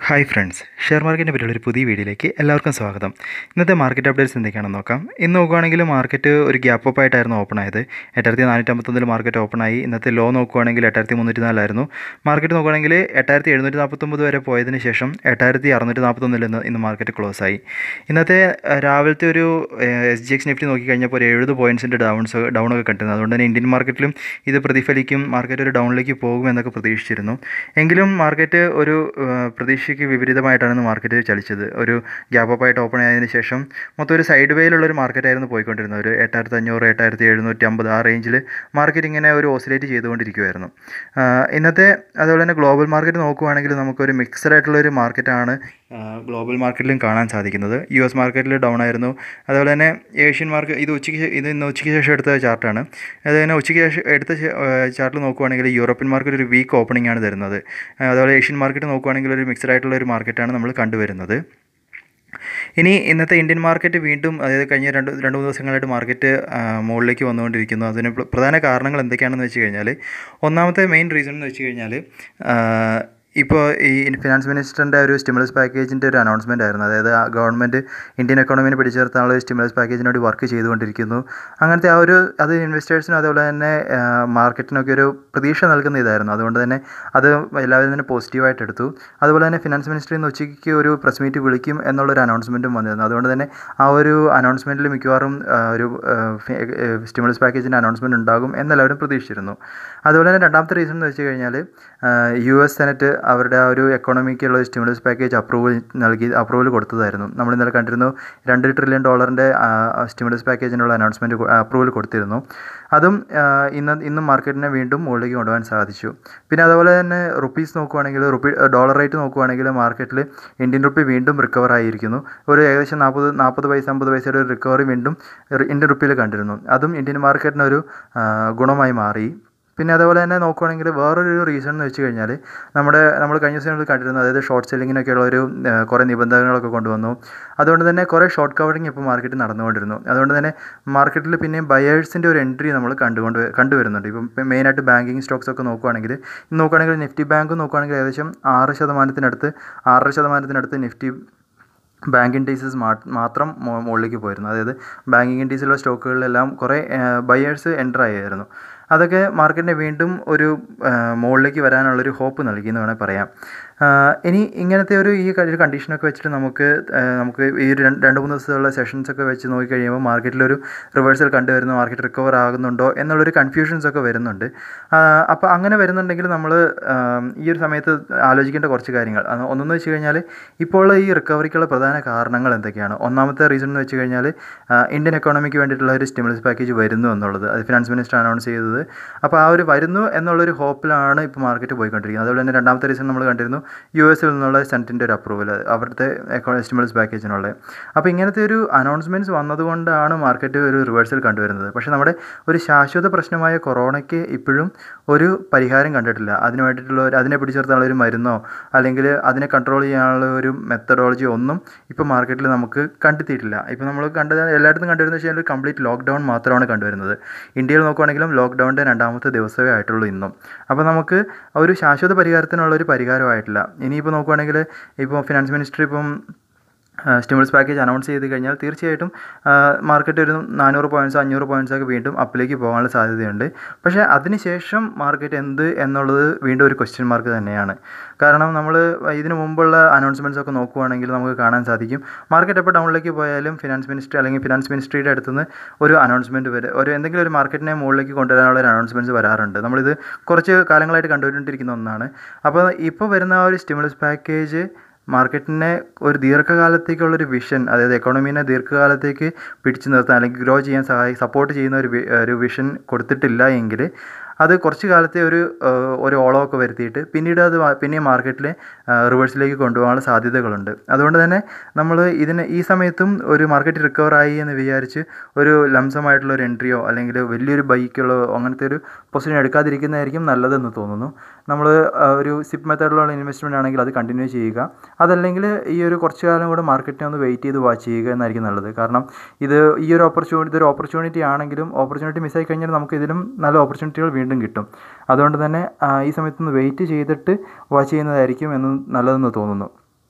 hi friends share മാർക്കറ്റിനെ പറ്റിയുള്ള ഒരു പുതിയ വീഡിയോയിലേക്ക് എല്ലാവർക്കും സ്വാഗതം ഇന്നത്തെ മാർക്കറ്റ് അപ്ഡേറ്റ്സ് എന്തൊക്കെയാണെന്ന് നോക്കാം ഇന്ന് നോക്കുകയാണെങ്കിൽ മാർക്കറ്റ് ഒരു ഗ്യാപ്പ് അപ്പ് ആയിട്ടായിരുന്നു ഓപ്പൺ ആയത് എട്ടായിരത്തി നാനൂറ്റമ്പത്തൊന്നിൽ മാർക്കറ്റ് ഓപ്പൺ ആയി ഇന്നത്തെ ലോ നോക്കുകയാണെങ്കിൽ എട്ടായിരത്തി മുന്നൂറ്റി നാലായിരുന്നു മാർക്കറ്റ് നോക്കുകയാണെങ്കിൽ എട്ടായിരത്തി എഴുന്നൂറ്റി നാൽപ്പത്തൊമ്പത് വരെ പോയതിന് ശേഷം എട്ടായിരത്തി അറുന്നൂറ്റി നാൽപ്പത്തൊന്നിൽ നിന്ന് ഇന്ന് മാർക്കറ്റ് ക്ലോസ് ആയി ഇന്നത്തെ അഹ്, രാവിലത്തെ ഒരു എസ് ജി എക്സ് നിഫ്റ്റി നോക്കിക്കഴിഞ്ഞപ്പോൾ ഒരു എഴുപത് പോയിൻറ്റ്സിൻ്റെ ഡൗൺസ് ഡൗൺ ഒക്കെ കണ്ടിരുന്നു അതുകൊണ്ട് തന്നെ ഇന്ത്യൻ മാർക്കറ്റിലും ഇത് പ്രതിഫലിക്കും മാർക്കറ്റ് ഒരു ഡൗണിലേക്ക് പോകും എന്നൊക്കെ പ്രതീക്ഷിച്ചിരുന്നു എങ്കിലും മാർക്കറ്റ് ഒരു ഏഹ്, പ്രതീക്ഷയ്ക്ക് വിപരീതമായിട്ടാണ് ഇന്ന് മാർക്കറ്റ് ചലിച്ചത് ഒരു ഗ്യാപ്പ് അപ്പ് ആയിട്ട് ഓപ്പൺ ആയതിനു ശേഷം മൊത്തം ഒരു സൈഡ് വേയിലുള്ള ഒരു മാർക്കറ്റായിരുന്നു പോയിക്കൊണ്ടിരുന്നത് ഒരു എട്ടായിരത്തി അഞ്ഞൂറ് എട്ടായിരത്തി എഴുന്നൂറ്റി അമ്പത് ആ റേഞ്ചിൽ മാർക്കറ്റ് ഇങ്ങനെ ഒരു ഓസിലേറ്റ് ചെയ്തുകൊണ്ടിരിക്കുമായിരുന്നു ആഹ്, ഇന്നത്തെ അതുപോലെ തന്നെ ഗ്ലോബൽ മാർക്കറ്റ് നോക്കുവാണെങ്കിൽ നമുക്കൊരു മിക്സഡ് ആയിട്ടുള്ള ഒരു മാർക്കറ്റാണ് ഗ്ലോബൽ മാർക്കറ്റിലും കാണാൻ സാധിക്കുന്നത് യു എസ് മാർക്കറ്റിൽ ഡൗൺ ആയിരുന്നു അതുപോലെ തന്നെ ഏഷ്യൻ മാർക്കറ്റ് ഇത് ഉച്ചയ്ക്ക് ശേ- ഇത് ഇന്ന് ഉച്ചയ്ക്ക് ശേഷം എടുത്ത ചാർട്ടാണ് അത് തന്നെ ഉച്ചയ്ക്ക് ശേഷം എടുത്ത ചാർട്ടിൽ നോക്കുവാണെങ്കിൽ യൂറോപ്യൻ മാർക്കറ്റ് ഒരു വീക്ക് ഓപ്പണിംഗ് ആണ് തരുന്നത് ആ, അതുപോലെ ഏഷ്യൻ മാർക്കറ്റ് നോക്കുവാണെങ്കിൽ ഒരു മിക്സഡ് ആയിട്ടുള്ള ഒരു മാർക്കറ്റാണ് നമ്മൾ കണ്ടുവരുന്നത് ഇനി ഇന്നത്തെ ഇന്ത്യൻ മാർക്കറ്റ് വീണ്ടും അതായത് കഴിഞ്ഞ രണ്ട് രണ്ട് മൂന്ന് ദിവസങ്ങളായിട്ട് മാർക്കറ്റ് ആ, മുകളിലേക്ക് വന്നുകൊണ്ടിരിക്കുന്നു അതിന് പ്ര- പ്രധാന കാരണങ്ങൾ എന്തൊക്കെയാണെന്ന് വെച്ച് കഴിഞ്ഞാൽ ഒന്നാമത്തെ മെയിൻ റീസൺ എന്ന് വെച്ച് കഴിഞ്ഞാൽ ഇപ്പോൾ ഈ ഫിനാൻസ് മിനിസ്റ്ററിൻ്റെ ഒരു സ്റ്റിമുലസ് പാക്കേജിൻ്റെ ഒരു അനൗൺസ്മെൻ്റ് ആയിരുന്നു അതായത് ആ ഗവൺമെൻറ് ഇന്ത്യൻ എക്കോണമിനെ പിടിച്ചെടുത്താനുള്ള ഒരു സ്റ്റിമുലസ് പാക്കേജിന് വേണ്ടി വർക്ക് ചെയ്തുകൊണ്ടിരിക്കുന്നു അങ്ങനത്തെ ആ ഒരു അത് ഇൻവെസ്റ്റേഴ്സിനും അതുപോലെ തന്നെ ആ, മാർക്കറ്റിനൊക്കെ ഒരു പ്രതീക്ഷ നൽകുന്ന ഇതായിരുന്നു അതുകൊണ്ട് തന്നെ അത് എല്ലാവരും തന്നെ പോസിറ്റീവായിട്ട് എടുത്തു അതുപോലെ തന്നെ ഫിനാൻസ് മിനിസ്റ്റർ ഇന്ന് ഉച്ചയ്ക്ക് ഒരു പ്രസ് മീറ്റ് വിളിക്കും എന്നുള്ളൊരു അനൗൺസ്മെൻറ്റും വന്നിരുന്നു അതുകൊണ്ട് തന്നെ ആ ഒരു അനൗൺസ്മെൻറ്റിൽ മിക്കവാറും ആ, ഒരു സ്റ്റിമുലസ് പാക്കേജിൻ്റെ അനൗൺസ്മെൻറ്റ് ഉണ്ടാകും എന്നെല്ലാവരും പ്രതീക്ഷിച്ചിരുന്നു അതുപോലെ തന്നെ രണ്ടാമത്തെ റീസൺ എന്ന് വെച്ച് കഴിഞ്ഞാൽ യു എസ് സെനറ്റ് അവരുടെ ആ ഒരു എക്കോണമിക്കുള്ള സ്റ്റിമുലസ് പാക്കേജ് അപ്രൂവൽ നൽകി അപ്രൂവൽ കൊടുത്തതായിരുന്നു നമ്മൾ ഇന്നലെ കണ്ടിരുന്നു രണ്ട് ട്രില്യൺ ഡോളറിൻ്റെ സ്റ്റിമുലസ് പാക്കേജിനുള്ള അനൗൺസ്മെൻറ്റ് അപ്രൂവൽ കൊടുത്തിരുന്നു അതും ആ, ഇന്ന് ഇന്നും മാർക്കറ്റിനെ വീണ്ടും മുകളിലേക്ക് കൊണ്ടുപോകാൻ സാധിച്ചു പിന്നെ അതുപോലെ തന്നെ റുപ്പീസ് നോക്കുവാണെങ്കിൽ റുപ്പി ഡോളർ റേറ്റ് നോക്കുവാണെങ്കിൽ മാർക്കറ്റിൽ ഇന്ത്യൻ റുപ്പി വീണ്ടും റിക്കവർ ആയിരിക്കുന്നു ഒരു ഏകദേശം നാൽപ്പത് നാൽപ്പത് പൈസ അമ്പത് പൈസയുടെ ഒരു റിക്കവറി വീണ്ടും റി- ഇന്ത്യൻ റുപ്പിയിൽ കണ്ടിരുന്നു അതും ഇന്ത്യൻ മാർക്കറ്റിനൊരു ആ, ഗുണമായി മാറി പിന്നെ അതുപോലെ തന്നെ നോക്കുവാണെങ്കിൽ വേറൊരു റീസൺ എന്ന് വെച്ച് കഴിഞ്ഞാൽ നമ്മുടെ നമ്മൾ കഴിഞ്ഞ ദിവസങ്ങളിൽ കണ്ടിരുന്നു അതായത് ഷോർട്ട് സെല്ലിങ്ങിനൊക്കെയുള്ള ഒരു ആ, കുറേ നിബന്ധനകളൊക്കെ കൊണ്ടുവന്നു അതുകൊണ്ട് തന്നെ കുറേ ഷോർട്ട് കവറിങ് ഇപ്പോൾ മാർക്കറ്റ് നടന്നുകൊണ്ടിരുന്നു അതുകൊണ്ട് തന്നെ മാർക്കറ്റിൽ പിന്നെയും ബയേഴ്സിൻ്റെ ഒരു എൻട്രി നമ്മൾ കണ്ടുകൊണ്ട് കണ്ടുവരുന്നുണ്ട് ഇപ്പം ഇപ്പം മെയിനായിട്ട് ബാങ്കിങ് സ്റ്റോക്സ് ഒക്കെ നോക്കുവാണെങ്കിൽ ഇന്ന് നോക്കുവാണെങ്കിൽ നിഫ്റ്റി ബാങ്ക് നോക്കുവാണെങ്കിൽ ഏകദേശം ആറ് ശതമാനത്തിനടുത്ത് ആറര ശതമാനത്തിനടുത്ത് നിഫ്റ്റി ബാങ്ക് ഇൻഡീസസ് മാത്രം മോ- മുകളിലേക്ക് പോയിരുന്നു അതായത് ബാങ്കിങ് ഇൻഡീസിലുള്ള സ്റ്റോക്കുകളിലെല്ലാം കുറേ ബയേഴ്സ് എൻ്റർ ആയിരുന്നു അതൊക്കെ മാർക്കറ്റിനെ വീണ്ടും ഒരു ആ, മുകളിലേക്ക് വരാനുള്ളൊരു ഹോപ്പ് നൽകി എന്ന് വേണമെങ്കിൽ പറയാം ആ, ഇനി ഇങ്ങനത്തെ ഒരു ഈ ക- ഒരു കണ്ടീഷനൊക്കെ വെച്ചിട്ട് നമുക്ക് ആ, നമുക്ക് ഈ ഒരു രണ്ട് രണ്ട് മൂന്ന് ദിവസമുള്ള സെഷൻസ് ഒക്കെ വെച്ച് നോക്കിക്കഴിയുമ്പോൾ മാർക്കറ്റിലൊരു റിവേഴ്സൽ കണ്ടുവരുന്നു മാർക്കറ്റ് റിക്കവർ ആകുന്നുണ്ടോ എന്നുള്ളൊരു കൺഫ്യൂഷൻസ് ഒക്കെ വരുന്നുണ്ട് അപ്പോൾ അങ്ങനെ വരുന്നുണ്ടെങ്കിൽ നമ്മൾ ഈ ഒരു സമയത്ത് ആലോചിക്കേണ്ട കുറച്ച് കാര്യങ്ങൾ അത് ഒന്നെന്ന് വെച്ച് കഴിഞ്ഞാൽ ഇപ്പോൾ ഈ റിക്കവറിക്കുള്ള പ്രധാന കാരണങ്ങൾ എന്തൊക്കെയാണ് ഒന്നാമത്തെ റീസൺ എന്ന് വെച്ച് കഴിഞ്ഞാൽ ആ, ഇന്ത്യൻ എക്കോണമിക്ക് വേണ്ടിയിട്ടുള്ള ഒരു സ്റ്റിമുലസ് പാക്കേജ് വരുന്നു എന്നുള്ളത് അത് ഫിനാൻസ് മിനിസ്റ്റർ അനൗൺസ് ചെയ്തത് അപ്പോൾ ആ ഒരു വരുന്നു എന്നുള്ളൊരു ഹോപ്പിലാണ് ഇപ്പോൾ മാർക്കറ്റ് പോയിക്കൊണ്ടിരിക്കുന്നത് അതുപോലെ തന്നെ രണ്ടാമത്തെ റീസൺ നമ്മൾ കണ്ടിരുന്നു യു എസിൽ നിന്നുള്ള സെനറ്റിൻ്റെ ഒരു അപ്രൂവൽ അവിടുത്തെ സ്റ്റിമുലസ് പാക്കേജിനുള്ള അപ്പോൾ ഇങ്ങനത്തെ ഒരു അനൗൺസ്മെൻറ്റ്സ് വന്നതുകൊണ്ടാണ് മാർക്കറ്റ് ഒരു റിവേഴ്സൽ കണ്ടുവരുന്നത് പക്ഷേ നമ്മുടെ ഒരു ശാശ്വത പ്രശ്നമായ കൊറോണയ്ക്ക് ഇപ്പോഴും ഒരു പരിഹാരം കണ്ടിട്ടില്ല അതിന് വേണ്ടിയിട്ടുള്ള ഒരു അതിനെ പിടിച്ചെടുത്താനുള്ള ഒരു മരുന്നോ അല്ലെങ്കിൽ അതിനെ കൺട്രോൾ ചെയ്യാനുള്ള ഒരു മെത്തഡോളജിയോ ഒന്നും ഇപ്പോൾ മാർക്കറ്റിൽ നമുക്ക് കണ്ടെത്തിയിട്ടില്ല ഇപ്പോൾ നമ്മൾ കണ്ടത് എല്ലായിടത്തും കണ്ടുവരുന്നത് വെച്ചാൽ ഒരു കംപ്ലീറ്റ് ലോക്ക്ഡൗൺ മാത്രമാണ് കണ്ടുവരുന്നത് ഇന്ത്യയിൽ നോക്കുവാണെങ്കിലും ലോക്ക്ഡൗണിൻ്റെ രണ്ടാമത്തെ ദിവസമേ ആയിട്ടുള്ളൂ ഇന്നും അപ്പോൾ നമുക്ക് ഒരു ശാശ്വത പരിഹാരത്തിനുള്ള ഒരു പരിഹാരമായിട്ടില്ല ഇനിയിപ്പോൾ നോക്കുവാണെങ്കിൽ ഇപ്പോൾ ഫിനാൻസ് മിനിസ്റ്റർ ഇപ്പം സ്റ്റിമുലസ് പാക്കേജ് അനൗൺസ് ചെയ്ത് കഴിഞ്ഞാൽ തീർച്ചയായിട്ടും മാർക്കറ്റ് ഒരു നാനൂറ് പോയിൻറ്റ്സ് അഞ്ഞൂറ് പോയിൻറ്റ്സ് ഒക്കെ വീണ്ടും അപ്പിലേക്ക് പോകാനുള്ള സാധ്യതയുണ്ട് പക്ഷേ അതിനുശേഷം മാർക്കറ്റ് എന്ത് എന്നുള്ളത് വീണ്ടും ഒരു ക്വസ്റ്റ്യൻ മാർക്ക് തന്നെയാണ് കാരണം നമ്മൾ ഇതിന് മുമ്പുള്ള അനൗൺസ്മെൻറ്റ്സ് ഒക്കെ നോക്കുവാണെങ്കിൽ നമുക്ക് കാണാൻ സാധിക്കും മാർക്കറ്റ് എപ്പോൾ ഡൗണിലേക്ക് പോയാലും ഫിനാൻസ് മിനിസ്റ്റർ അല്ലെങ്കിൽ ഫിനാൻസ് മിനിസ്ട്രിയുടെ അടുത്ത് നിന്ന് ഒരു അനൗൺസ്മെൻറ്റ് വരെ ഒരു എന്തെങ്കിലും ഒരു മാർക്കറ്റിനെ മുകളിലേക്ക് കൊണ്ടുവരാനുള്ള ഒരു അനൗൺസ്മെൻറ്റ്സ് വരാറുണ്ട് നമ്മളിത് കുറച്ച് കാലങ്ങളായിട്ട് കണ്ടുകൊണ്ടിരിക്കുന്ന ഒന്നാണ് അപ്പോൾ ഇപ്പോൾ വരുന്ന ആ ഒരു സ്റ്റിമുലസ് പാക്കേജ് മാർക്കറ്റിനെ ഒരു ദീർഘകാലത്തേക്കുള്ളൊരു വിഷൻ അതായത് എക്കോണമീനെ ദീർഘകാലത്തേക്ക് പിടിച്ചു നിർത്താൻ അല്ലെങ്കിൽ ഗ്രോ ചെയ്യാൻ സഹായി സപ്പോർട്ട് ചെയ്യുന്ന ഒരു വി- ഒരു വിഷൻ കൊടുത്തിട്ടില്ല എങ്കിൽ അത് കുറച്ച് കാലത്തെ ഒരു ഏഹ്, ഒരു ഓളമൊക്കെ വരുത്തിയിട്ട് പിന്നീട് അത് മാ- പിന്നെയും മാർക്കറ്റിലെ റിവേഴ്സിലേക്ക് കൊണ്ടുപോകാനുള്ള സാധ്യതകളുണ്ട് അതുകൊണ്ട് തന്നെ നമ്മൾ ഇതിന് ഈ സമയത്തും ഒരു മാർക്കറ്റ് റിക്കവർ ആയി എന്ന് വിചാരിച്ച് ഒരു ലംസമായിട്ടുള്ള ഒരു എൻട്രിയോ അല്ലെങ്കിൽ വലിയൊരു ബൈക്കുകളോ അങ്ങനത്തെ ഒരു പൊസിഷൻ എടുക്കാതിരിക്കുന്നതായിരിക്കും നല്ലതെന്ന് തോന്നുന്നു നമ്മൾ ഒരു സിപ്പ് മെത്തേഡിലുള്ള ഇൻവെസ്റ്റ്മെൻ്റ് ആണെങ്കിൽ അത് കണ്ടിന്യൂ ചെയ്യുക അതല്ലെങ്കിൽ ഈ ഒരു കുറച്ച് കാലം കൂടെ മാർക്കറ്റിനെ ഒന്ന് വെയിറ്റ് ചെയ്ത് വാച്ച് ചെയ്യുക എന്നായിരിക്കും നല്ലത് കാരണം ഇത് ഈ ഒരു ഓപ്പർച്യൂണിറ്റി ഇതൊരു ഓപ്പർച്യൂണിറ്റി ആണെങ്കിലും ഓപ്പർച്യൂണിറ്റി മിസ്സായി കഴിഞ്ഞാൽ നമുക്ക് ഇതിലും നല്ല ഓപ്പർച്യൂണിറ്റികൾ വീണ്ടും കിട്ടും അതുകൊണ്ട് തന്നെ ആ, ഈ സമയത്ത് ഒന്ന് വെയിറ്റ് ചെയ്തിട്ട് വാച്ച് ചെയ്യുന്നതായിരിക്കും എന്ന് നല്ലതെന്ന് തോന്നുന്നു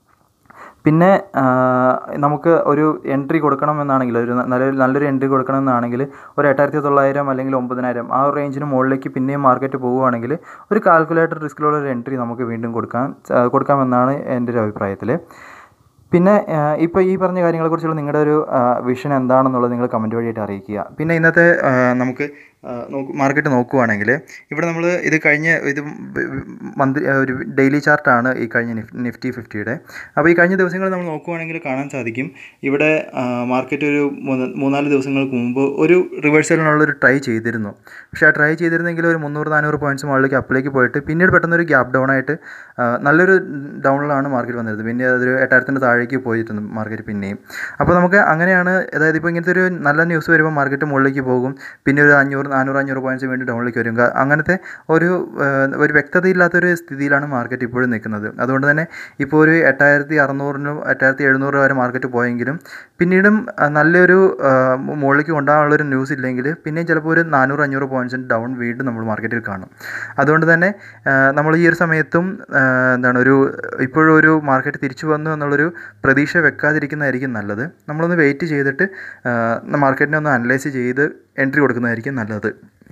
പിന്നെ ആ, നമുക്ക് ഒരു എൻട്രി കൊടുക്കണമെന്നാണെങ്കിൽ ഒരു നല്ല നല്ലൊരു എൻട്രി കൊടുക്കണമെന്നാണെങ്കിൽ ഒരു എട്ടായിരത്തി തൊള്ളായിരം അല്ലെങ്കിൽ ഒമ്പതിനായിരം ആ ഒരു റേഞ്ചിന് മുകളിലേക്ക് പിന്നെയും മാർക്കറ്റ് പോവുകയാണെങ്കിൽ ഒരു കാൽക്കുലേറ്റഡ് റിസ്കിലുള്ള ഒരു എൻട്രി നമുക്ക് വീണ്ടും കൊടുക്കാൻ ആ, കൊടുക്കാമെന്നാണ് എൻ്റെ ഒരു അഭിപ്രായത്തിൽ പിന്നെ ഇപ്പോൾ ഈ പറഞ്ഞ കാര്യങ്ങളെക്കുറിച്ചുള്ള നിങ്ങളുടെ ഒരു വിഷൻ എന്താണെന്നുള്ളത് നിങ്ങൾ കമൻറ്റ് വഴിയായിട്ട് അറിയിക്കുക പിന്നെ ഇന്നത്തെ ആ, നമുക്ക് ആ, നോക്കു മാർക്കറ്റ് നോക്കുവാണെങ്കിൽ ഇവിടെ നമ്മൾ ഇത് കഴിഞ്ഞ ഇത് മന്ത് ഒരു ഡെയിലി ചാർട്ടാണ് ഈ കഴിഞ്ഞ നിഫ് നിഫ്റ്റി ഫിഫ്റ്റിയുടെ അപ്പോൾ ഈ കഴിഞ്ഞ ദിവസങ്ങൾ നമ്മൾ നോക്കുവാണെങ്കിൽ കാണാൻ സാധിക്കും ഇവിടെ മാർക്കറ്റ് ഒരു മൂന്ന് മൂന്നാല് ദിവസങ്ങൾക്ക് മുമ്പ് ഒരു റിവേഴ്സലിനുള്ളൊരു ട്രൈ ചെയ്തിരുന്നു പക്ഷേ ആ ട്രൈ ചെയ്തിരുന്നെങ്കിൽ ഒരു മുന്നൂറ് നാനൂറ് പോയിൻറ്റ്സ് മുകളിലേക്ക് അപ്പിലേക്ക് പോയിട്ട് പിന്നീട് പെട്ടെന്ന് ഒരു ഗ്യാപ്പ് ഡൗൺ ആയിട്ട് ആ, നല്ലൊരു ഡൗണിലാണ് മാർക്കറ്റ് വന്നിരുന്നത് പിന്നെ അതൊരു എട്ടായിരത്തിൻ്റെ താഴേക്ക് പോയിരുന്നു മാർക്കറ്റ് പിന്നെയും അപ്പോൾ നമുക്ക് അങ്ങനെയാണ് അതായത് ഇപ്പോൾ ഇങ്ങനത്തെ ഒരു നല്ല ന്യൂസ് വരുമ്പോൾ മാർക്കറ്റ് മുകളിലേക്ക് പോകും പിന്നെ ഒരു അഞ്ഞൂറ് നാനൂറ് അഞ്ഞൂറ് പോയിൻറ്റ്സ് വേണ്ടി ഡൗണിലേക്ക് വരും ക- അങ്ങനത്തെ ഒരു ആ, ഒരു വ്യക്തതയില്ലാത്തൊരു സ്ഥിതിയിലാണ് മാർക്കറ്റ് ഇപ്പോഴും നിൽക്കുന്നത് അതുകൊണ്ട് തന്നെ ഇപ്പോൾ ഒരു എട്ടായിരത്തി അറുന്നൂറിനും എട്ടായിരത്തി എഴുന്നൂറ് വരെ മാർക്കറ്റ് പോയെങ്കിലും പിന്നീടും ആ, നല്ലൊരു ആ, മുകളിലേക്ക് കൊണ്ടുപോകാനുള്ളൊരു ന്യൂസ് ഇല്ലെങ്കിൽ പിന്നെയും ചിലപ്പോൾ ഒരു നാനൂറ് അഞ്ഞൂറ് പോയിൻറ്റ്സിൻ്റെ ഡൗൺ വീണ്ടും നമ്മൾ മാർക്കറ്റിൽ കാണും അതുകൊണ്ട് തന്നെ ആ, നമ്മൾ ഈ ഒരു സമയത്തും ആ, എന്താണ് ഒരു ഇപ്പോഴും ഒരു മാർക്കറ്റ് തിരിച്ചു വന്നു എന്നുള്ളൊരു പ്രതീക്ഷ വെക്കാതിരിക്കുന്നതായിരിക്കും നല്ലത് നമ്മളൊന്ന് വെയിറ്റ് ചെയ്തിട്ട് മാർക്കറ്റിനെ ഒന്ന് അനലൈസ് ചെയ്ത് എൻട്രി കൊടുക്കുന്നതായിരിക്കും നല്ലത്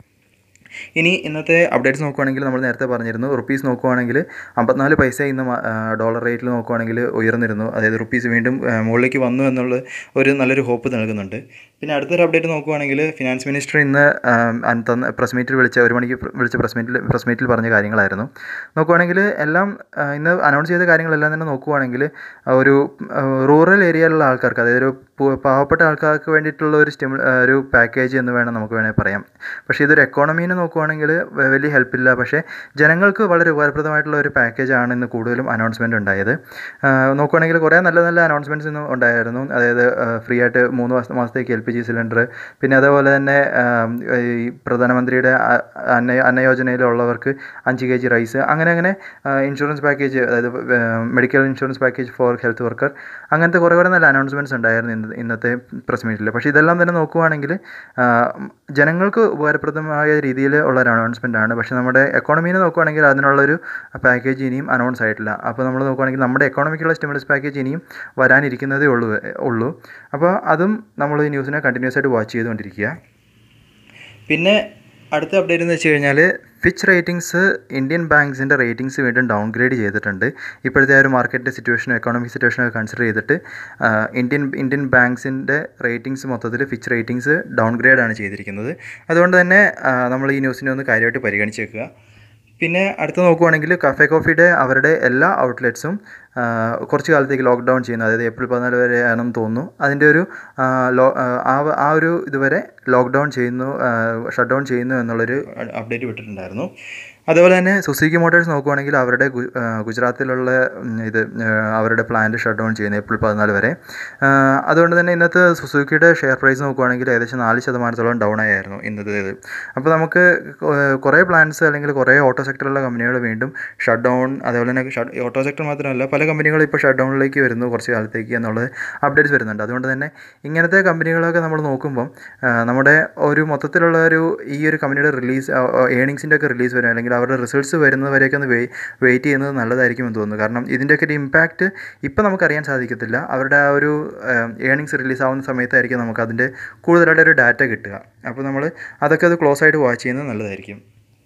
ഇനി ഇന്നത്തെ അപ്ഡേറ്റ്സ് നോക്കുവാണെങ്കിൽ നമ്മൾ നേരത്തെ പറഞ്ഞിരുന്നു റുപ്പീസ് നോക്കുവാണെങ്കിൽ അമ്പത്തിനാല് പൈസ ഇന്ന് മ- ആ, ഡോളർ റേറ്റിൽ നോക്കുവാണെങ്കിൽ ഉയർന്നിരുന്നു അതായത് റുപ്പീസ് വീണ്ടും ആ, മുകളിലേക്ക് വന്നു എന്നുള്ള ഒരു നല്ലൊരു ഹോപ്പ് നൽകുന്നുണ്ട് പിന്നെ അടുത്തൊരു അപ്ഡേറ്റ് നോക്കുവാണെങ്കിൽ ഫിനാൻസ് മിനിസ്റ്റർ ഇന്ന് ആ, അൻ- തന്ന പ്രസ് മീറ്റിൽ വിളിച്ച ഒരു മണിക്ക് പ്ര- വിളിച്ച പ്രസ് മീറ്റിൽ പ്രസ് മീറ്റിൽ പറഞ്ഞ കാര്യങ്ങളായിരുന്നു നോക്കുവാണെങ്കിൽ എല്ലാം ആ, ഇന്ന് അനൗൺസ് ചെയ്ത കാര്യങ്ങളെല്ലാം തന്നെ നോക്കുവാണെങ്കിൽ ആ, ഒരു റൂറൽ ഏരിയയിലുള്ള ആൾക്കാർക്ക് അതായത് ഒരു പു- പാവപ്പെട്ട ആൾക്കാർക്ക് വേണ്ടിയിട്ടുള്ള ഒരു സ്റ്റിമു ഒരു പാക്കേജ് എന്ന് വേണം നമുക്ക് വേണമെങ്കിൽ പറയാം പക്ഷേ ഇതൊരു എക്കോണമീനെ നോക്കുവാണെങ്കിൽ വ- വലിയ ഹെൽപ്പില്ല പക്ഷേ ജനങ്ങൾക്ക് വളരെ ഉപകാരപ്രദമായിട്ടുള്ള ഒരു പാക്കേജാണ് ഇന്ന് കൂടുതലും അനൗൺസ്മെൻറ്റ് ഉണ്ടായത് ആ, നോക്കുവാണെങ്കിൽ കുറേ നല്ല നല്ല അനൗൺസ്മെൻറ്റ്സ് ഇന്ന് ഉണ്ടായിരുന്നു അതായത് ഫ്രീ ആയിട്ട് മൂന്ന് മാസ മാസത്തേക്ക് എൽ പി ജി സിലിണ്ടർ പിന്നെ അതേപോലെ തന്നെ ആ, ഈ പ്രധാനമന്ത്രിയുടെ അ- അന്ന അന്നയോജനയിലുള്ളവർക്ക് അഞ്ച് കെ ജി റൈസ് അങ്ങനെ അങ്ങനെ ഇൻഷുറൻസ് പാക്കേജ് അതായത് medical insurance package for health worker അങ്ങനത്തെ കുറേ കുറേ നല്ല അനൗൺസ്മെൻറ്റ്സ് ഉണ്ടായിരുന്നു ഇന്ന് ഇന്നത്തെ പ്രസ് മീറ്റിൽ പക്ഷേ ഇതെല്ലാം തന്നെ നോക്കുവാണെങ്കിൽ ആ, ജനങ്ങൾക്ക് ഉപകാരപ്രദമായ രീതിയിൽ ഉള്ള ഒരു അനൗൺസ്മെൻ്റ് ആണ് പക്ഷേ നമ്മുടെ എക്കോണമീനെ നോക്കുവാണെങ്കിൽ അതിനുള്ളൊരു പാക്കേജ് ഇനിയും അനൗൺസ് ആയിട്ടില്ല അപ്പോൾ നമ്മൾ നോക്കുവാണെങ്കിൽ നമ്മുടെ എക്കോണമിക്കുള്ള സ്റ്റിമുലസ് പാക്കേജ് ഇനിയും വരാനിരിക്കുന്നതേ ഉള്ളൂ ഉള്ളൂ അപ്പോൾ അതും നമ്മൾ ഈ ന്യൂസിനെ കണ്ടിന്യൂസ് ആയിട്ട് വാച്ച് ചെയ്തുകൊണ്ടിരിക്കുക പിന്നെ അടുത്ത അപ്ഡേറ്റ് എന്ന് വെച്ച് കഴിഞ്ഞാൽ ഫിച്ച് റേറ്റിംഗ്സ് ഇന്ത്യൻ ബാങ്ക്സിൻ്റെ റേറ്റിംഗ്സ് വീണ്ടും ഡൗൺഗ്രേഡ് ചെയ്തിട്ടുണ്ട് ഇപ്പോഴത്തെ ആ ഒരു മാർക്കറ്റ് സിറ്റുവേഷനും എക്കോണമിക് സിറ്റുവേഷനും ഒക്കെ കൺസിഡർ ചെയ്തിട്ട് ആ, ഇന്ത്യൻ ഇന്ത്യൻ ബാങ്ക്സിൻ്റെ റേറ്റിംഗ്സ് മൊത്തത്തിൽ ഫിച്ച് റേറ്റിംഗ്സ് ഡൗൺഗ്രേഡ് ആണ് ചെയ്തിരിക്കുന്നത് അതുകൊണ്ട് തന്നെ ആ, നമ്മൾ ഈ ന്യൂസിനെ ഒന്ന് കാര്യമായിട്ട് പരിഗണിച്ചേക്കുക പിന്നെ അടുത്ത് നോക്കുവാണെങ്കിൽ കഫേ കോഫിയുടെ അവരുടെ എല്ലാ ഔട്ട്ലെറ്റ്സും ആ, കുറച്ച് കാലത്തേക്ക് ലോക്ക്ഡൗൺ ചെയ്യുന്നു അതായത് ഏപ്രിൽ പതിനാല് വരെ ആണെന്ന് തോന്നുന്നു അതിൻ്റെ ഒരു ആ, ലോ ആ, ആ ആ ഒരു ഇതുവരെ ലോക്ക്ഡൗൺ ചെയ്യുന്നു ഷട്ട് ഡൗൺ ചെയ്യുന്നു എന്നുള്ളൊരു അപ്ഡേറ്റ് വിട്ടിട്ടുണ്ടായിരുന്നു അതുപോലെ തന്നെ സുസുക്കി മോട്ടോഴ്സ് നോക്കുവാണെങ്കിൽ അവരുടെ ഗു- ആ, ഗുജറാത്തിലുള്ള ഉം, ഇത് ആ, അവരുടെ പ്ലാന്റ് ഷട്ട് ഡൗൺ ചെയ്യുന്നു ഏപ്രിൽ പതിനാല് വരെ ആ, അതുകൊണ്ട് തന്നെ ഇന്നത്തെ സുസുക്കിയുടെ ഷെയർ പ്രൈസ് നോക്കുവാണെങ്കിൽ ഏകദേശം നാല് ശതമാനത്തോളം ഡൗൺ ആയിരുന്നു ഇന്നത്തേത് അപ്പോൾ നമുക്ക് കൊ- കുറേ പ്ലാന്റ്സ് അല്ലെങ്കിൽ കുറേ ഓട്ടോ സെക്ടറിലുള്ള കമ്പനികൾ വീണ്ടും ഷട്ട് ഡൗൺ അതേപോലെ തന്നെ ഷട്ട് ഓട്ടോ സെക്ടർ മാത്രമല്ല പല കമ്പനികളും ഇപ്പോൾ ഷട്ട് ഡൗണിലേക്ക് വരുന്നു കുറച്ച് കാലത്തേക്ക് എന്നുള്ളത് അപ്ഡേറ്റ്സ് വരുന്നുണ്ട് അതുകൊണ്ട് തന്നെ ഇങ്ങനത്തെ കമ്പനികളൊക്കെ നമ്മൾ നോക്കുമ്പം ആ, നമ്മുടെ ഒരു മൊത്തത്തിലുള്ള ഒരു ഈ ഒരു കമ്പനിയുടെ റിലീസ് ഏണിങ്സിൻ്റെ ഒക്കെ റിലീസ് വരും അല്ലെങ്കിൽ അവരുടെ റിസൾട്ട്സ് വരുന്നത് വരെയൊക്കെ ഒന്ന് വെയ് വെയിറ്റ് ചെയ്യുന്നത് നല്ലതായിരിക്കും എന്ന് തോന്നുന്നു കാരണം ഇതിൻ്റെയൊക്കെ ഒരു ഇമ്പാക്റ്റ് ഇപ്പം നമുക്കറിയാൻ സാധിക്കത്തില്ല അവരുടെ ആ ഒരു ഏണിങ്സ് റിലീസ് ആവുന്ന സമയത്തായിരിക്കും നമുക്ക് അതിൻ്റെ കൂടുതലായിട്ട് ഒരു ഡാറ്റ കിട്ടുക അപ്പോൾ നമ്മൾ അതൊക്കെ അത് ക്ലോസ് ആയിട്ട് വാച്ച് ചെയ്യുന്നത് നല്ലതായിരിക്കും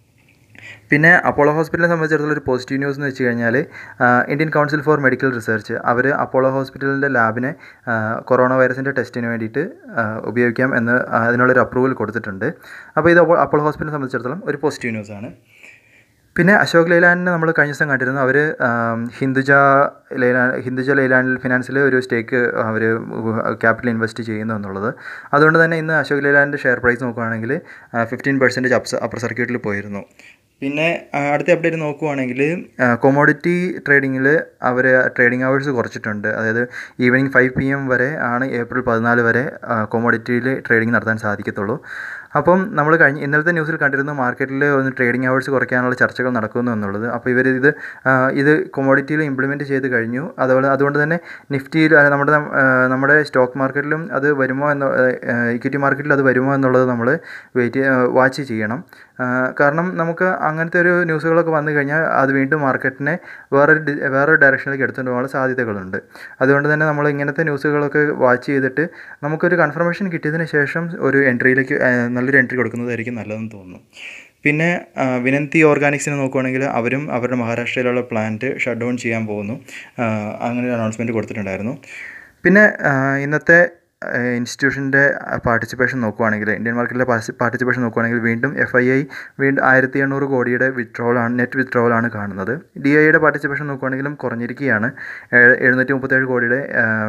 പിന്നെ അപ്പോളോ ഹോസ്പിറ്റലിനെ സംബന്ധിച്ചിടത്തോളം ഒരു പോസിറ്റീവ് ന്യൂസ് എന്ന് വെച്ച് കഴിഞ്ഞാൽ Indian council for medical research അവർ അപ്പോളോ ഹോസ്പിറ്റലിൻ്റെ ലാബിനെ ആ, കൊറോണ വൈറസിൻ്റെ ടെസ്റ്റിന് വേണ്ടിയിട്ട് ആ, ഉപയോഗിക്കാം എന്ന് അതിനുള്ളൊരു അപ്രൂവൽ കൊടുത്തിട്ടുണ്ട് അപ്പോൾ ഇത് അപ്പോൾ അപ്പോളോ ഹോസ്പിറ്റലിനെ സംബന്ധിച്ചിടത്തോളം ഒരു പോസിറ്റീവ് ന്യൂസാണ് പിന്നെ അശോക് ലൈലാൻഡിനെ നമ്മൾ കഴിഞ്ഞ ദിവസം കണ്ടിരുന്നു അവർ ഹിന്ദുജ ലൈലാ ഹിന്ദുജ ലൈലാൻഡ് ഫിനാൻസിൽ ഒരു സ്റ്റേക്ക് അവർ ക്യാപിറ്റൽ ഇൻവെസ്റ്റ് ചെയ്യുന്നു എന്നുള്ളത് അതുകൊണ്ട് തന്നെ ഇന്ന് അശോക് ലൈലാൻഡ് ഷെയർ പ്രൈസ് നോക്കുകയാണെങ്കിൽ ഫിഫ്റ്റീൻ പെർസെൻറ്റേജ് അപ്സ് അപ്പർ സർക്യൂട്ടിൽ പോയിരുന്നു പിന്നെ ആ, അടുത്ത അപ്ഡേറ്റ് നോക്കുവാണെങ്കിൽ കൊമോഡിറ്റി ട്രേഡിങ്ങിൽ അവർ ട്രേഡിംഗ് അവേഴ്സ് കുറച്ചിട്ടുണ്ട് അതായത് ഈവനിങ് ഫൈവ് പി എം വരെ ആണ് ഏപ്രിൽ പതിനാല് വരെ കൊമോഡിറ്റിയിൽ ട്രേഡിംഗ് നടത്താൻ സാധിക്കത്തുള്ളൂ അപ്പം നമ്മൾ കഴിഞ്ഞ ഇന്നലത്തെ ന്യൂസിൽ കണ്ടിരുന്നു മാർക്കറ്റിൽ ഒന്ന് ട്രേഡിംഗ് അവേഴ്സ് കുറയ്ക്കാനുള്ള ചർച്ചകൾ നടക്കുന്നു എന്നുള്ളത് അപ്പോൾ ഇവർ ഇത് ആ, ഇത് കൊമോഡിറ്റിയിൽ ഇംപ്ലിമെൻറ്റ് ചെയ്ത് കഴിഞ്ഞു അതുപോലെ അതുകൊണ്ട് തന്നെ നിഫ്റ്റിയിൽ ആ, നമ്മുടെ നം- ആ, നമ്മുടെ സ്റ്റോക്ക് മാർക്കറ്റിലും അത് വരുമോ എന്ന് ഇക്വിറ്റി മാർക്കറ്റിൽ അത് വരുമോ എന്നുള്ളത് നമ്മൾ വെയിറ്റ് വാച്ച് ചെയ്യണം ആ, കാരണം നമുക്ക് അങ്ങനത്തെ ഒരു ന്യൂസുകളൊക്കെ വന്നു കഴിഞ്ഞാൽ അത് വീണ്ടും മാർക്കറ്റിനെ വേറൊരു ഡി- വേറൊരു ഡയറക്ഷനിലേക്ക് എടുത്തുകൊണ്ട് പോകാനുള്ള സാധ്യതകളുണ്ട് അതുകൊണ്ട് തന്നെ നമ്മൾ ഇങ്ങനത്തെ ന്യൂസുകളൊക്കെ വാച്ച് ചെയ്തിട്ട് നമുക്കൊരു കൺഫർമേഷൻ കിട്ടിയതിന് ശേഷം ഒരു എൻട്രിയിലേക്ക് ആ, നല്ലൊരു എൻട്രി കൊടുക്കുന്നതായിരിക്കും നല്ലതെന്ന് തോന്നുന്നു പിന്നെ ആ, വിനന്തി ഓർഗാനിക്സിനെ നോക്കുവാണെങ്കിൽ അവരും അവരുടെ മഹാരാഷ്ട്രയിലുള്ള പ്ലാന്റ് ഷട്ട് ഡൗൺ ചെയ്യാൻ പോകുന്നു ആ, അങ്ങനെ ഒരു അനൗൺസ്മെൻറ്റ് കൊടുത്തിട്ടുണ്ടായിരുന്നു പിന്നെ ആ, ഇന്നത്തെ ഇൻസ്റ്റിറ്റ്യൂഷൻ്റെ പാർട്ടിസിപ്പേഷൻ നോക്കുവാണെങ്കിൽ ഇന്ത്യൻ മാർക്കറ്റിലെ പാർട്ടിസിപ്പേഷൻ നോക്കുവാണെങ്കിൽ വീണ്ടും എഫ് ഐ ഐ വീണ്ടും ആയിരത്തി എണ്ണൂറ് കോടിയുടെ വിത്ഡ്രോളാണ് നെറ്റ് വിത്ഡ്രോവലാണ് കാണുന്നത് ഡി ഐയുടെ പാർട്ടിസിപ്പേഷൻ നോക്കുവാണെങ്കിലും കുറഞ്ഞിരിക്കുകയാണ് ഏഴ്- എഴുന്നൂറ്റി മുപ്പത്തേഴ് കോടിയുടെ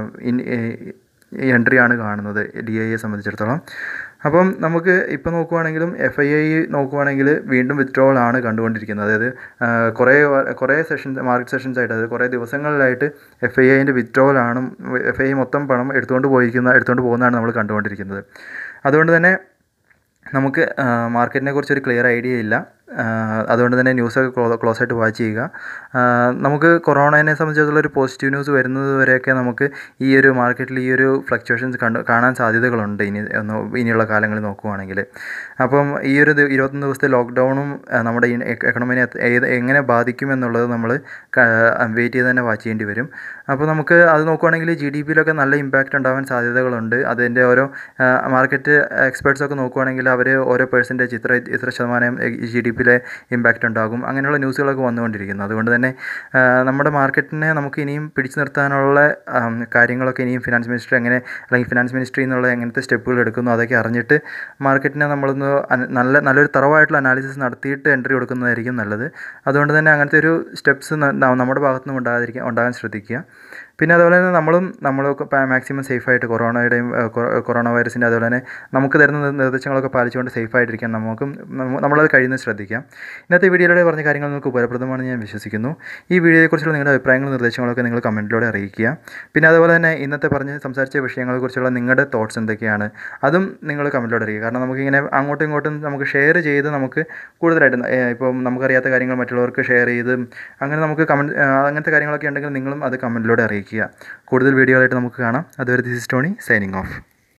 എൻട്രിയാണ് കാണുന്നത് ഡി ഐയെ സംബന്ധിച്ചിടത്തോളം അപ്പം നമുക്ക് ഇപ്പോൾ നോക്കുവാണെങ്കിലും എഫ് ഐ ഐ നോക്കുവാണെങ്കിൽ വീണ്ടും വിത്ഡ്രോവൽ ആണ് കണ്ടുകൊണ്ടിരിക്കുന്നത് അതായത് ആ, കുറേ വ- കുറേ സെഷൻസ് മാർക്കറ്റ് സെഷൻസ് ആയിട്ട് അതായത് കുറേ ദിവസങ്ങളിലായിട്ട് എഫ് ഐ ഐൻ്റെ വിത്ഡ്രോവൽ ആണ് എഫ് ഐ മൊത്തം പണം എടുത്തുകൊണ്ട് പോയിരിക്കുന്ന എടുത്തുകൊണ്ട് പോകുന്നതാണ് നമ്മൾ കണ്ടുകൊണ്ടിരിക്കുന്നത് അതുകൊണ്ട് തന്നെ നമുക്ക് മാർക്കറ്റിനെ കുറിച്ച് ഒരു ക്ലിയർ ഐഡിയ ഇല്ല ആ, അതുകൊണ്ട് തന്നെ ന്യൂസൊക്കെ ക്ലോ ക്ലോസ് ആയിട്ട് വാച്ച് ചെയ്യുക ആ, നമുക്ക് കൊറോണയെ സംബന്ധിച്ചിടത്തോളം ഒരു പോസിറ്റീവ് ന്യൂസ് വരുന്നത് വരെയൊക്കെ നമുക്ക് ഈ ഒരു മാർക്കറ്റിൽ ഈ ഒരു ഫ്ലക്ച്വേഷൻസ് കണ്ട് കാണാൻ സാധ്യതകളുണ്ട് ഇനി ഒന്ന് ഇനിയുള്ള കാലങ്ങളിൽ നോക്കുവാണെങ്കിൽ അപ്പം ഈ ഒരു ദി- ഇരുപത്തൊന്ന് ദിവസത്തെ ലോക്ക്ഡൗണും ആ, നമ്മുടെ ഈ എക്ക- എക്കണോമിനെ എത്ര- ഏത് എങ്ങനെ ബാധിക്കും എന്നുള്ളത് നമ്മൾ വെയിറ്റ് ചെയ്ത് തന്നെ വാച്ച് ചെയ്യേണ്ടി വരും അപ്പോൾ നമുക്ക് അത് നോക്കുവാണെങ്കിൽ ജി ഡി പിയിലൊക്കെ നല്ല ഇമ്പാക്റ്റ് ഉണ്ടാവാൻ സാധ്യതകളുണ്ട് അതിൻ്റെ ഓരോ മാർക്കറ്റ് എക്സ്പേർട്സ് ഒക്കെ നോക്കുവാണെങ്കിൽ അവർ ഓരോ പെർസെൻറ്റേജ് ഇത്ര ഇത്ര ശതമാനം ജി ഡി പിയിലെ ഇമ്പാക്റ്റ് ഉണ്ടാകും അങ്ങനെയുള്ള ന്യൂസുകളൊക്കെ വന്നുകൊണ്ടിരിക്കുന്നു അതുകൊണ്ട് തന്നെ ആ, നമ്മുടെ മാർക്കറ്റിനെ നമുക്ക് ഇനിയും പിടിച്ചു നിർത്താനുള്ള ആം, കാര്യങ്ങളൊക്കെ ഇനിയും ഫിനാൻസ് മിനിസ്റ്റർ എങ്ങനെ അല്ലെങ്കിൽ ഫിനാൻസ് മിനിസ്ട്രി എന്നുള്ള എങ്ങനത്തെ സ്റ്റെപ്പുകൾ എടുക്കുന്നു അതൊക്കെ അറിഞ്ഞിട്ട് മാർക്കറ്റിനെ നമ്മളൊന്ന് അന- നല്ല നല്ലൊരു തറവായിട്ടുള്ള അനാലിസിസ് നടത്തിയിട്ട് എൻട്രി കൊടുക്കുന്നതായിരിക്കും നല്ലത് അതുകൊണ്ട് തന്നെ അങ്ങനത്തെ ഒരു സ്റ്റെപ്സ് നമ്മുടെ ഭാഗത്തുനിന്നും ഉണ്ടാകാതിരിക്കാൻ ഉണ്ടാകാൻ ശ്രദ്ധിക്കുക പിന്നെ അതുപോലെ തന്നെ നമ്മളും നമ്മളൊക്കെ മാക്സിമം സേഫായിട്ട് കൊറോണയുടെയും ആ, കൊ- കൊറോണ വൈറസിൻ്റെ അതുപോലെ തന്നെ നമുക്ക് തരുന്ന നിർ- നിർദ്ദേശങ്ങളൊക്കെ പാലിച്ചുകൊണ്ട് സേഫായിട്ടിരിക്കാൻ നമുക്കും നമ്മ- നമ്മളത് കഴിയുന്നത് ശ്രദ്ധിക്കാം ഇന്നത്തെ വീഡിയോയിലൂടെ പറഞ്ഞ കാര്യങ്ങൾ നിങ്ങൾക്ക് ഉപകാരപ്രദമാണെന്ന് ഞാൻ വിശ്വസിക്കുന്നു ഈ വീഡിയോയെക്കുറിച്ചുള്ള നിങ്ങളുടെ അഭിപ്രായങ്ങളും നിർദ്ദേശങ്ങളൊക്കെ നിങ്ങൾ കമൻറ്റിലൂടെ അറിയിക്കുക പിന്നെ അതുപോലെ തന്നെ ഇന്നത്തെ പറഞ്ഞ് സംസാരിച്ച വിഷയങ്ങളെക്കുറിച്ചുള്ള നിങ്ങളുടെ തോട്ട്സ് എന്തൊക്കെയാണ് അതും നിങ്ങൾ കമൻറ്റിലൂടെ അറിയിക്കുക കാരണം നമുക്കിങ്ങനെ അങ്ങോട്ടും ഇങ്ങോട്ടും നമുക്ക് ഷെയർ ചെയ്ത് നമുക്ക് കൂടുതലായിട്ട് ന- ഏഹ് ഇപ്പം നമുക്കറിയാത്ത കാര്യങ്ങൾ മറ്റുള്ളവർക്ക് ഷെയർ ചെയ്ത് അങ്ങനെ നമുക്ക് കമൻറ്റ് അങ്ങനത്തെ കാര്യങ്ങളൊക്കെ ഉണ്ടെങ്കിൽ നിങ്ങളും അത് കമൻറ്റിലൂടെ അറിയിക്കുക കൂടുതൽ വീഡിയോകളായിട്ട് നമുക്ക് കാണാം അതുവരെ this is Tony signing of